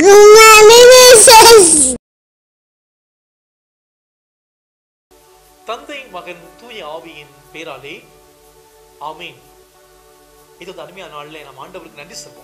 தந்தை மகன் தூய ஆவியின் பேராலே ஆமீன் இது இந்த அருமையான நாள்ல நாம் ஆண்டவருக்கு நன்றி சொல்வோம்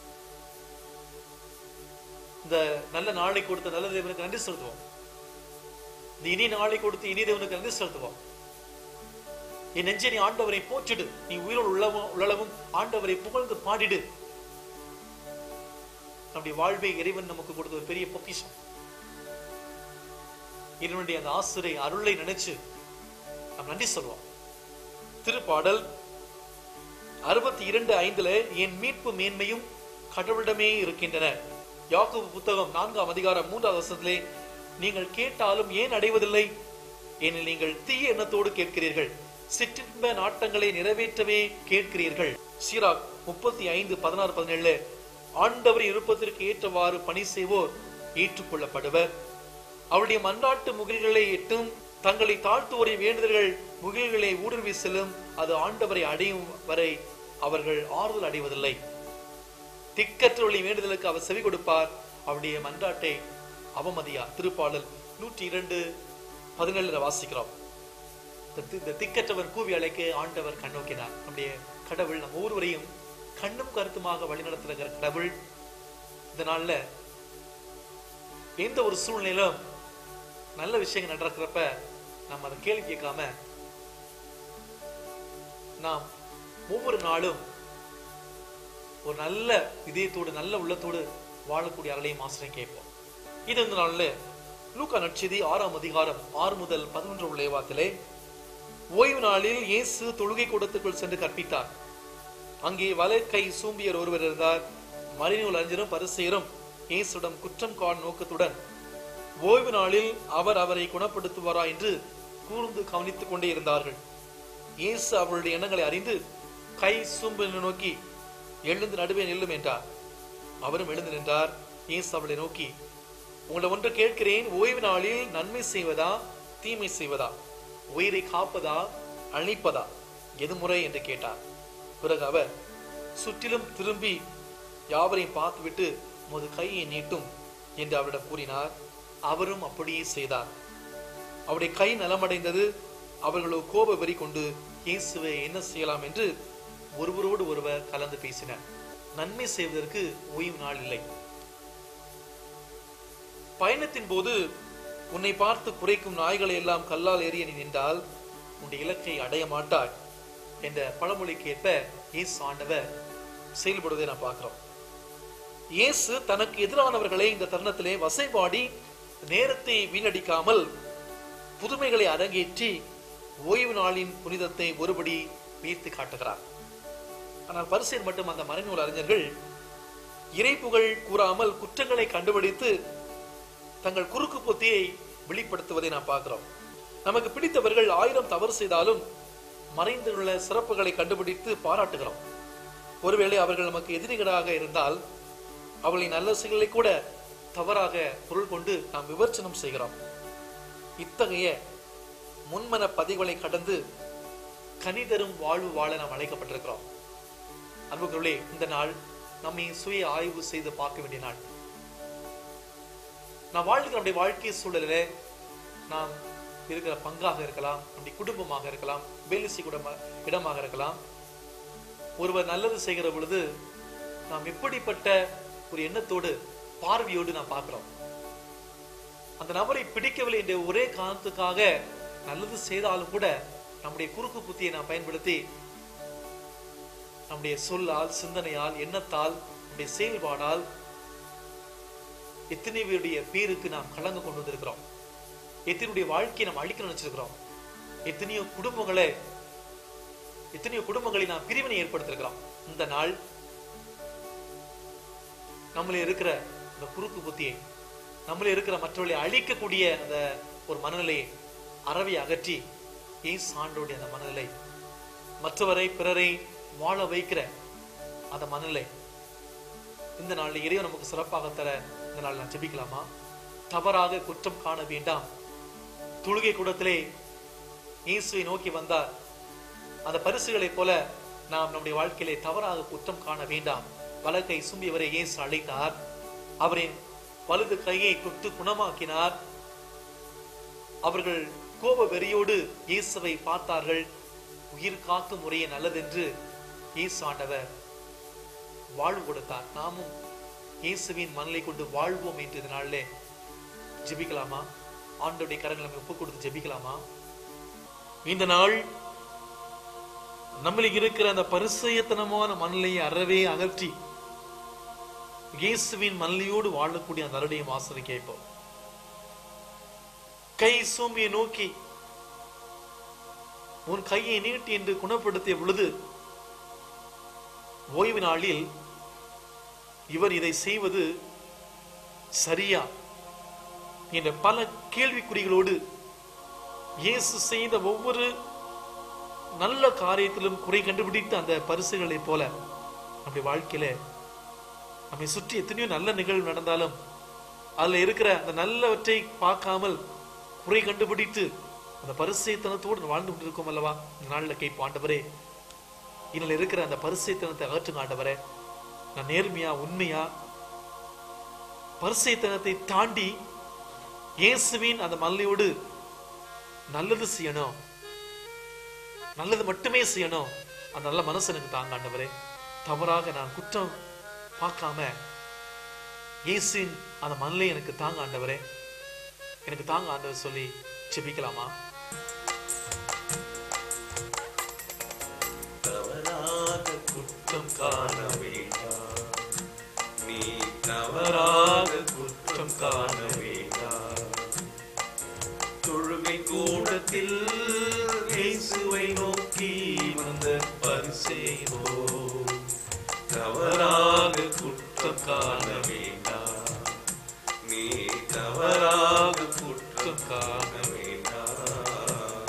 இந்த நல்ல நாளை கொடுத்த நல்ல தேவனுக்கு நன்றி செலுத்துவோம் இந்த இனி நாளை கொடுத்து இனி தேவனுக்கு நன்றி செலுத்துவோம் என் நெஞ்சை நீ ஆண்டவரை போற்றிடு நீ உயிரோடு உள்ளவும் உள்ளளவும் ஆண்டவரை புகழ்ந்து பாடிடு நம்முடைய வாழ்வை இறைவன் நமக்கு கொடுத்த ஒரு பெரிய பொக்கிஷம் இறைவனுடைய அந்த ஆசிரை அருளை நினைச்சு நாம் நன்றி சொல்வோம் திருப்பாடல் அறுபத்தி இரண்டு ஐந்துல என் மீட்பு மேன்மையும் கடவுளிடமே இருக்கின்றன யாக்கோபு புத்தகம் நான்காம் அதிகாரம் மூன்றாவது வசனத்திலே நீங்கள் கேட்டாலும் ஏன் அடைவதில்லை ஏனில் நீங்கள் தீய எண்ணத்தோடு கேட்கிறீர்கள் சிற்றின்ப நாட்டங்களை நிறைவேற்றவே கேட்கிறீர்கள் சீராக் முப்பத்தி ஐந்து பதினாறு பதினேழுல ஆண்டவரின் விருப்பத்திற்கு ஏற்றவாறு பணி செய்வோர் ஏற்றுக்கொள்ளப்படுவர் அவருடைய மன்றாட்டு முகில்களை எட்டும் தங்களை தாழ்த்துவோரின் வேண்டுதல்கள் முகில்களை ஊடுருவி செல்லும் அது ஆண்டவரை அடையும் வரை அவர்கள் ஆறுதல் அடைவதில்லை திக்கற்றவர்களின் வேண்டுதலுக்கு அவர் செவி கொடுப்பார் அவருடைய மன்றாட்டை அவமதியா திருப்பாடல் நூற்றி இரண்டு பதினேழுல வாசிக்கிறோம் இந்த தி- இந்த திக்கற்றவர் கூவி அழைக்க ஆண்டவர் கண்ணோக்கினார் நம்முடைய கடவுள் நம்ம ஒவ்வொருவரையும் கண்ணும் கருத்துமாக வழிநடத்துகிற கடவுள் இந்த நாள்ல எந்த ஒரு சூழ்நிலையிலும் நல்ல விஷயங்கள் நடக்கிறப்ப நம்ம அதை கேள்வி கேட்காம நாம் ஒவ்வொரு நாளும் ஒரு நல்ல இதயத்தோடு நல்ல உள்ளத்தோடு வாழக்கூடிய அருளையும் ஆசிரியம் கேட்போம் இது இந்த நாள்ல லூக்கா நற்செய்தி ஆறாம் அதிகாரம் ஆறு முதல் பதினொன்று உள்ள வாக்கிலே ஓய்வு நாளில் இயேசு தொழுகை கூடத்துக்குள் சென்று கற்பித்தார் அங்கே வலக்கை சூம்பியர் ஒருவர் இருந்தார் மறைநூல் அறிஞரும் பரிசெயரும் இயேசுடன் குற்றம் காண் நோக்கத்துடன் ஓய்வு நாளில் அவர் அவரை குணப்படுத்துவாரா என்று கூர்ந்து கவனித்துக் கொண்டே இருந்தார்கள் இயேசு அவருடைய எண்ணங்களை அறிந்து கை சூம்பலை நோக்கி எழுந்து நடுவே நில்லும் என்றார் அவரும் எழுந்து நின்றார் இயேசு அவளை நோக்கி உங்களை ஒன்று கேட்கிறேன் ஓய்வு நாளில் நன்மை செய்வதா தீமை செய்வதா உயிரை காப்பதா அழிப்பதா எது முறை என்று கேட்டார் பிறகு அவர் சுற்றிலும் திரும்பி யாவரையும் பார்த்துவிட்டு உமது கையை நீட்டும் என்று அவரிடம் கூறினார் அவரும் அப்படியே செய்தார் அவருடைய கை நலமடைந்தது அவர்களோ கோப வெறி கொண்டு இயேசுவை என்ன செய்யலாம் என்று ஒருவரோடு ஒருவர் கலந்து பேசினர் நன்மை செய்வதற்கு ஓய்வு நாள் இல்லை பயணத்தின் போது உன்னை பார்த்து குறைக்கும் நாய்களை எல்லாம் கல்லால் எறிய நீ நின்றால் உன்னுடைய இலக்கை அடைய மாட்டாய் என்ற பழமொழிக்கு ஏற்ப இயேசு ஆண்டவர் செயல்படுவதை நான் பார்க்கிறோம் இயேசு தனக்கு எதிரானவர்களை இந்த தருணத்திலே வசைபாடி நேரத்தை வீணடிக்காமல் புதுமைகளை அரங்கேற்றி ஓய்வு நாளின் புனிதத்தை ஒருபடி உயர்த்தி காட்டுகிறார் ஆனால் பரிசையில் மட்டும் அந்த மறைநூல் அறிஞர்கள் இறைப்புகள் கூறாமல் குற்றங்களை கண்டுபிடித்து தங்கள் குறுக்கு புத்தியை வெளிப்படுத்துவதை நாம் பார்க்கிறோம் நமக்கு பிடித்தவர்கள் ஆயிரம் தவறு செய்தாலும் மறைந்துள்ள சிறப்புகளை கண்டுபிடித்து பாராட்டுகிறோம் ஒருவேளை அவர்கள் நமக்கு எதிரிகளாக இருந்தால் அவர்களின் நல்ல செயல்களை கூட தவறாக பொருள் கொண்டு நாம் விமர்சனம் செய்கிறோம் இத்தகைய முன்மன பதிவுகளை கடந்து கனிதரும் வாழ்வு வாழ நாம் அழைக்கப்பட்டிருக்கிறோம் அன்புகளே இந்த நாள் நம்மை சுய ஆய்வு செய்து பார்க்க வேண்டிய நாள் நாம் வாழ்கிற நம்முடைய வாழ்க்கை சூழலிலே நாம் இருக்கிற பங்காக இருக்கலாம் நம்முடைய குடும்பமாக இருக்கலாம் வேலை செய்யக்கூட இடமாக இருக்கலாம் ஒருவர் நல்லது செய்கிற பொழுது நாம் எப்படிப்பட்ட ஒரு எண்ணத்தோடு பார்வையோடு நாம் பார்க்கிறோம் அந்த நபரை பிடிக்கவில்லை என்ற ஒரே காரணத்துக்காக நல்லது செய்தாலும் கூட நம்முடைய குறுக்கு புத்தியை நாம் பயன்படுத்தி நம்முடைய சொல்லால் சிந்தனையால் எண்ணத்தால் நம்முடைய செயல்பாடால் எத்தனை பேருடைய பேருக்கு நாம் கலங்க கொண்டு வந்திருக்கிறோம் எத்தனையுடைய வாழ்க்கையை நாம் அழிக்க நினைச்சிருக்கிறோம் எத்தனையோ குடும்பங்களை எத்தனையோ குடும்பங்களை நாம் பிரிவினை ஏற்படுத்திருக்கிறோம் இந்த நாள் நம்மள இருக்கிற இந்த குறுக்கு புத்தியை நம்மள இருக்கிற மற்றவர்களை அழிக்கக்கூடிய அந்த ஒரு மனநிலையை அறவை அகற்றி ஏன் சான்றோடைய அந்த மனநிலை மற்றவரை பிறரை வாழ வைக்கிற அந்த மனநிலை இந்த நாளில் இறைவன் நமக்கு சிறப்பாக தர இந்த நாள் நான் ஜெபிக்கலாமா தவறாக குற்றம் காண வேண்டாம் தொழுகை கூடத்திலே இயேசுவை நோக்கி வந்தார் அந்த பரிசுகளைப் போல நாம் நம்முடைய வாழ்க்கையிலே தவறாக குற்றம் காண வேண்டாம் வழக்கை சும்பியவரை இயேசு அழைத்தார் அவரின் வலது கையை தொட்டு குணமாக்கினார் அவர்கள் கோப வெறியோடு இயேசுவை பார்த்தார்கள் உயிர் காக்கும் முறையே நல்லதென்று இயேசு ஆண்டவர் வாழ்வு கொடுத்தார் நாமும் இயேசுவின் மனலை கொண்டு வாழ்வோம் என்று இந்த நாளிலே ஜெபிக்கலாமா ஆண்டோடைய கரங்களை நம்ம ஒப்புக் கொடுத்து ஜெபிக்கலாமா இந்த நாள் நம்மளுக்கு இருக்கிற அந்த பரிசயத்தனமான மனநிலையை அறவே அகற்றி இயேசுவின் மல்லியோடு வாழக்கூடிய அந்த அருடைய வாசனை கேட்போம் கை சூம்பியை நோக்கி உன் கையை நீட்டி என்று குணப்படுத்திய பொழுது ஓய்வு நாளில் இவர் இதை செய்வது சரியா என்ற பல கேள்விக்குறிகளோடு இயேசு செய்த ஒவ்வொரு நல்ல காரியத்திலும் குறை கண்டுபிடித்த அந்த பரிசுகளைப் போல நம்முடைய வாழ்க்கையில நம்மை சுற்றி எத்தனையோ நல்ல நிகழ்வு நடந்தாலும் அதுல இருக்கிற அந்த நல்லவற்றை பார்க்காமல் குறை கண்டுபிடித்து அந்த பரிசைத்தனத்தோடு வாழ்ந்து கொண்டிருக்கோம் அல்லவா இந்த நாளில் கேட்போம் ஆண்டவரே இன்னில் இருக்கிற அந்த பரிசைத்தனத்தை அகற்றுங்க ஆண்டவரே நான் நேர்மையா உண்மையா பரிசைத்தனத்தை தாண்டி இயேசுவின் அந்த மல்லையோடு நல்லது செய்யணும் நல்லது மட்டுமே செய்யணும் அந்த நல்ல மனசு எனக்கு தாங்க ஆண்டவரே தவறாக நான் குற்றம் பார்க்காம இயேசுவின் அந்த மண்ணிலே எனக்கு தாங்க ஆண்டவரே எனக்கு தாங்க ஆண்டவர் சொல்லி செபிக்கலாமா தவறாக குற்றம் காண வேண்டாம் நீ தவறாக தவறாக குற்றம் காண வேண்டாம் தொழுகை கூடத்தில் இயேசுவை நோக்கி வந்த பரிசேனோ தவறாக குற்றம் காண வேண்டாம் நீ தவறாக குற்றம் காண வேண்டாம்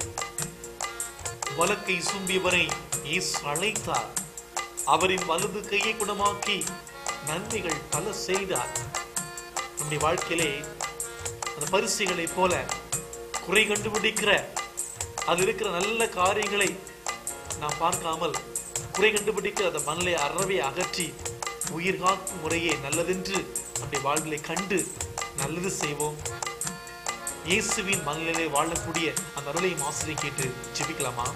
வலக்கை சும்பியவரை இயேசு அழைத்தார் அவரின் வலது கையை குணமாக்கி நன்மைகள் பல செய்தார் நம்முடைய வாழ்க்கையிலே அந்த பரிசுகளைப் போல குறை கண்டுபிடிக்கிற அது இருக்கிற நல்ல காரியங்களை நாம் பார்க்காமல் குறை கண்டுபிடிக்கிற அந்த மணலை அறவே அகற்றி உயிர் காக்கும் முறையே நல்லதென்று நம்முடைய வாழ்விலை கண்டு நல்லது செய்வோம் இயேசுவின் மனநிலை வாழக்கூடிய அந்த அருளையும் ஆசிரியை கேட்டு ஜெபிக்கலாமா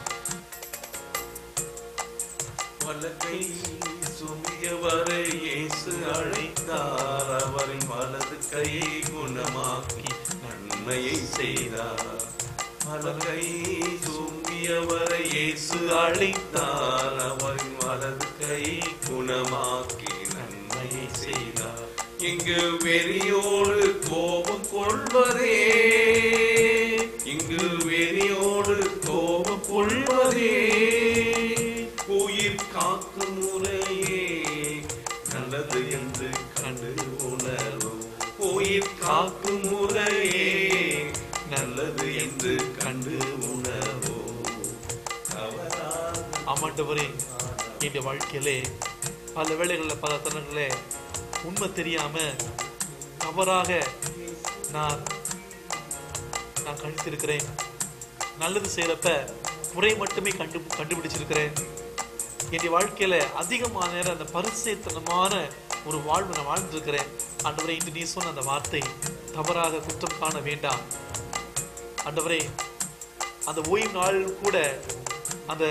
வலக்கை சுமியவரை இயேசு அழைத்தார் அவரின் வலது கையை குணமாக்கி நன்மையை செய்தார் வலக்கை சுமியவரை இயேசு அழைத்தார் அவரின் வலது கையை குணமாக்கி நன்மையை செய்தார் இங்கு வெறியோடு கோபம் கொள்வதே இங்கு வெறியோடு கோபம் கொள்வதே உயிர் காக்கும் முறையே நல்லது என்று கண்டு உணர்வோம் உயிர் காக்கும் முறையே நல்லது என்று கண்டு உணர்வோம் தவறாக ஆமாண்டவரே இந்த வாழ்க்கையிலே பல வேளைகளில் பல தருணங்களே உண்மை தெரியாம தவறாக நான் நான் கழித்திருக்கிறேன் நல்லது செய்யறப்ப குறை மட்டுமே கண்டு கண்டுபிடிச்சிருக்கிறேன் என் வாழ்க்கையில அதிகமான நேரம் அந்த பரிசேத்தனமான ஒரு வாழ்வு நான் வாழ்ந்திருக்கிறேன் ஆண்டவரே இன்று நீ சொன்ன அந்த வார்த்தை தவறாக குற்றம் காண வேண்டாம் ஆண்டவரே அந்த ஓய்வு நாளில் கூட அந்த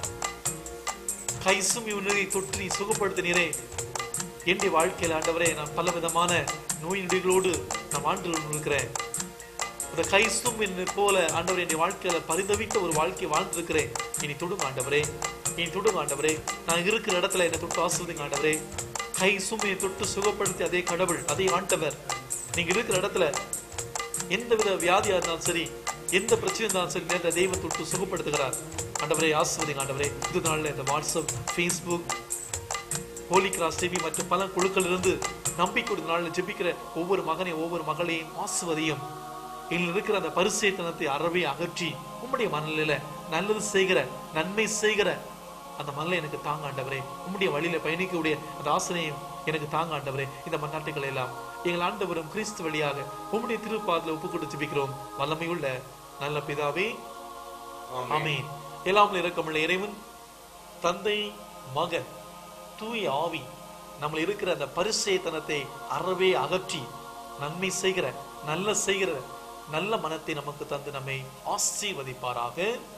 கைசும் இவனை தொற்றி சுகப்படுத்தினீரே என்னுடைய வாழ்க்கையில் ஆண்டவரே நான் பல விதமான நோய் நொடிகளோடு நான் வாழ்ந்து இருக்கிறேன் அந்த கைசும் என்னை போல ஆண்டவரே என்னுடைய வாழ்க்கையில பரிதவித்த ஒரு வாழ்க்கையை வாழ்ந்திருக்கிறேன் இனி தொடுங்க ஆண்டவரே இனி தொடுங்க ஆண்டவரே நான் இருக்கிற இடத்துல என்னை தொட்டு ஆசிர்வதிங்க ஆண்டவரே கை சுமையை தொட்டு சுகப்படுத்தி அதே கடவுள் அதே ஆண்டவர் நீங்க இருக்கிற இடத்துல எந்த வித வியாதியா இருந்தாலும் சரி எந்த பிரச்சனை இருந்தாலும் சரி நேரத்தை தெய்வம் தொட்டு சுகப்படுத்துகிறார் ஆண்டவரே ஆசிர்வதிங்க ஆண்டவரே இது நாளில் இந்த WhatsApp Facebook Holy Cross TV மற்றும் பல குழுக்கள் இருந்து நம்பிக்கை நாளில் ஜெபிக்கிற ஒவ்வொரு மகனையும் ஒவ்வொரு மகளையும் ஆசுவதையும் இதில் இருக்கிற அந்த பரிசேத்தனத்தை அறவே அகற்றி உம்முடைய மனநிலையில நல்லது செய்கிற நன்மை செய்கிற அந்த மனநிலை எனக்கு தாங்க ஆண்டவரே உம்முடைய வழியில பயணிக்கக்கூடிய அந்த ஆசனையும் எனக்கு தாங்க ஆண்டவரே இந்த மன்னாட்டுகளை எல்லாம் எங்கள் ஆண்டவரும் கிறிஸ்து வழியாக உம்முடைய திருப்பாதல ஒப்பு கொடுத்து ஜெபிக்கிறோம் வல்லமையுள்ள நல்ல பிதாவே ஆமென் எல்லாம் இறக்கமுள்ள இறைவன் தந்தை மகன் தூய ஆவி நம்மள இருக்கிற அந்த பரிசேத்தனத்தை அறவே அகற்றி நன்மை செய்கிற நல்ல செய்கிற நல்ல மனத்தை நமக்கு தந்து நம்மை ஆசீர்வதிப்பாராக